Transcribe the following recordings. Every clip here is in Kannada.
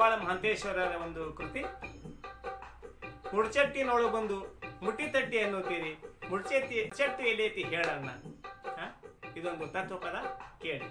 ಮಡಿವಾಳ ಮಹಂತೇಶ್ವರರ ಒಂದು ಕೃತಿ ಮುಡ್ಚಟ್ಟಿನೊಳು ಬಂದು ಮುಟ್ಟಿ ತಟ್ಟಿ ಅನ್ನುತ್ತೀರಿ ಮುಡ್ಚೆತ್ತಿ ಚಟ್ಟು ಎಲೆತಿ ಹೇಳಣ್ಣ ಹ? ಇದೊಂದು ತತ್ವಪದ ಕೇಳಿ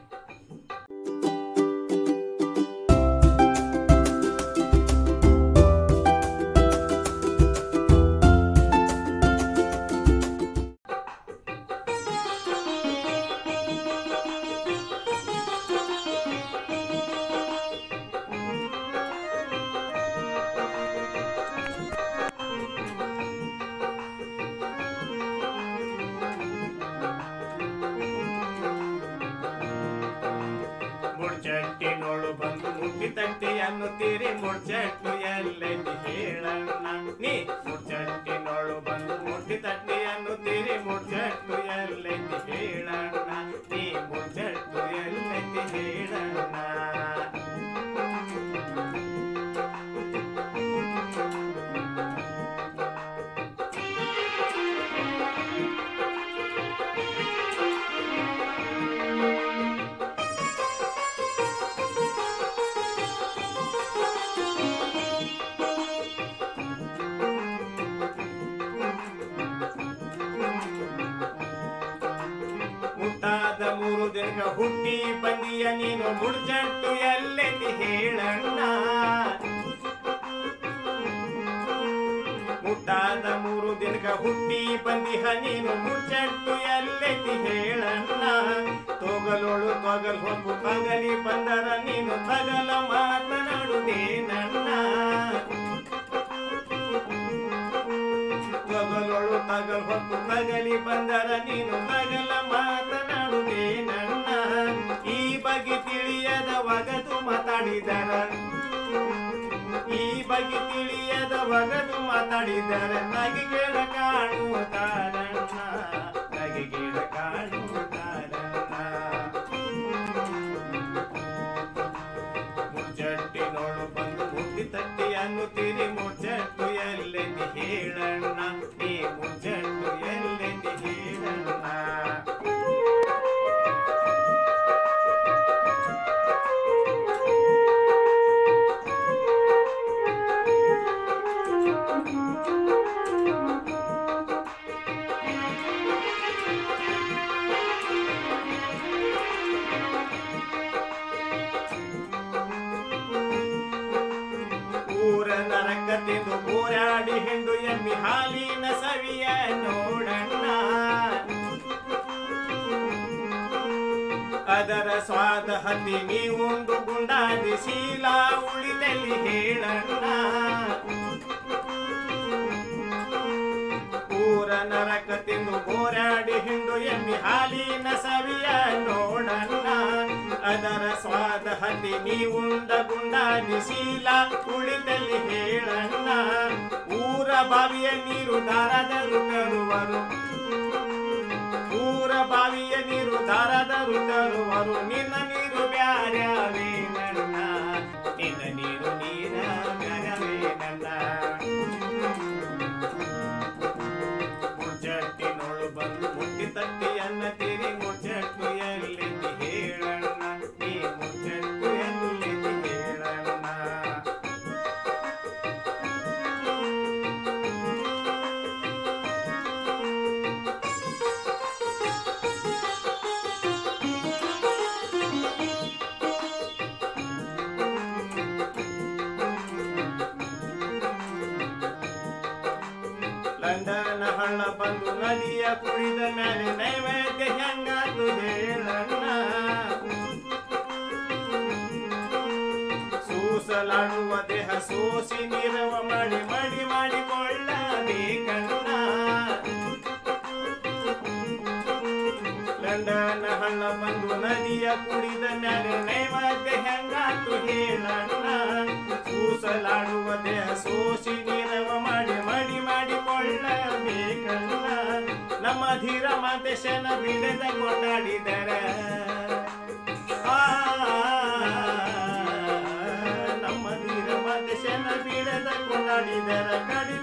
ಮುಡ್ಚಟ್ಟಿನೊಳು ಬಂದು ಮುಟ್ಟಿ ತಟ್ಟಿ ಅನ್ನುತ್ತೀರಿ ಮುಡ್ಚಟ್ಟು ಎಲ್ಲೆಂದು ಹೇಳಣ್ಣ ನೀ ಮುಡ್ಚಟ್ಟಿನೊಳು ಬಂದು ಮುಟ್ಟಿ ತಟ್ಟಿ ಅನ್ನುತ್ತೀರಿ ಮುಡ್ಚಟ್ಟು ಎಲ್ಲೆಂದು ಹೇಳಣ್ಣ ನೀ ಮುಡ್ಚಟ್ಟು ಎಲ್ಲೆಂದು ಹೇಳಣ್ಣ ಮುಟ್ಟಾದ ಮೂರು ದಿನ ಹುಟ್ಟಿ ಬಂದಿಯ ನೀನು ಮುಡ್ಜಟ್ಟು ಎಲ್ಲೆಂದು ಹೇಳಣ್ಣ ಮುಟ್ಟಾದ ಮೂರು ದಿನಕ ಹುಟ್ಟಿ ಬಂದಿಹ ನೀನು ಮುಡ್ಜಟ್ಟು ಎಲ್ಲೆಂದು ಹೇಳಣ್ಣ ತೊಗಲೋಳು ತೊಗಲ್ ಹೊಕ್ಕು ತಗಲಿ ಬಂದರ ನೀನು ತಗಲ ಮಾತನಾಡುದೇನಣ್ಣ ತೊಗಲೊಳು ತಗಲ್ ಹೊತ್ತು ತಗಲಿ ಬಂದರ ನೀನು ತಗಲ ಮಾತನಾಡುವೆ ನನ್ನ ಈ ಬಗ್ಗೆ ತಿಳಿಯದ ಒಗದು ಮಾತಾಡಿದರ ಈ ಬಗ್ಗೆ ತಿಳಿಯದ ಒಗದು ಮಾತಾಡಿದರ ನಗಿಗೆಡ ಕಾಣುತ್ತಾರಣ್ಣ ನಗಿಗೆಡ ಕಾಣುತ್ತಾರಣ್ಣ ಮುಚ್ಚಟ್ಟಿನೋಳು ಬಂದು ಮುಟ್ಟಿ ತಟ್ಟಿ ಅನ್ನುತ್ತೀರಿ ಮುಚ್ಚಟ್ಟು ಎಲ್ಲೆಂದು ಹೇಳಣ್ಣ ನೀ ಮುಚ್ಚಟ್ಟು ಎಲ್ಲೆಂದು ಹೇಳಣ್ಣ ಊರ ನರಕ ತಿಂದು ಬೋರಾಡಿ ಹಿಂಡು ಎಮ್ಮಿ ಹಾಲಿನ ಸವಿಯ ನೋಡಣ್ಣ ಅದರ ಸ್ವಾದ ಹತ್ತಿ ನೀವೊಂದು ಗುಂಡಾದಿ ಶೀಲ ಉಳಿದಲ್ಲಿ ಹೇಳಣ್ಣ ಊರ ನರಕ ತಿಂದು ಬೋರಾಡಿ ಹಿಂಡು ಎಮ್ಮಿ ಹಾಲಿನ ಸವಿಯ ನೋಡಣ್ಣ ಅದರ ಸ್ವಾದ ಹತ್ತಿ ನೀವುಂಡ ಗುಂಡಾದಿ ಶೀಲ ಉಳಿದಲ್ಲಿ ಹೇಳಣ್ಣ ಊರ ಬಾವಿಯ ನೀರು ದಾರದರು ತರುವರು ಊರ ಬಾವಿಯ ನೀರು ದಾರದರು ತರುವರು ನಿನ್ನ ನೀರು ಬ್ಯಾರ್ಯಾವೇ ನನ್ನ ನಿನ್ನ ನೀರು ನೀರ ಬ್ಯಾರವೇ ನನ್ನ ಮುಚ್ಚಟ್ಟಿನೊಳು ಬಂದು ಮುಟ್ಟಿ ತಟ್ಟಿ ಅನ್ನ ತೀರಿ ಮುಚ್ಚಟ್ಟು ಎಲ್ಲಿಂದ ಹೇಳಣ್ಣ ನೀ ಮುಚ್ಚಟ್ಟು ಎಲ್ಲಿಂದ ಹೇಳಣ್ಣ ಲಂಡನ ಹಳ್ಳ ಬಂದು ನದಿಯ ಕುಡಿದ ಮೇಲೆ ನೈವೇದ್ಯ ಹೆಂಗಾತು ಹೇಳಣ್ಣ ಸೂಸಲಾಡುವ ದೇಹ ಸೋಸಿ ನೀರವ ಮಾಡಿ ಮಡಿ ಮಾಡಿಕೊಳ್ಳಬೇಕಣ್ಣ ಲಂಡನ ಹಳ್ಳ ಬಂದು ನದಿಯ ಕುಡಿದ ಮೇಲೆ ನೈವೇದ್ಯ ಹೆಂಗಾತು ಹೇಳಣ್ಣ ಸೂಸಲಾಡುವ ದೇಹ ಸೋಸಿ ನೀರವ ಮಾಡಿ ಮಡಿ ಮಾಡಿಕೊಳ್ಳಬೇಕಣ್ಣ ನಮ್ಮ ಧೀರ ಮಾತೇಶನ ಬಿಡದ ಕೊಂಡಾಡಿದರ ಆ, ನಮ್ಮ ಧೀರ ಮಾತೇಶನ ಬಿಡದ ಕೊಂಡಾಡಿದರ ಕಡಿ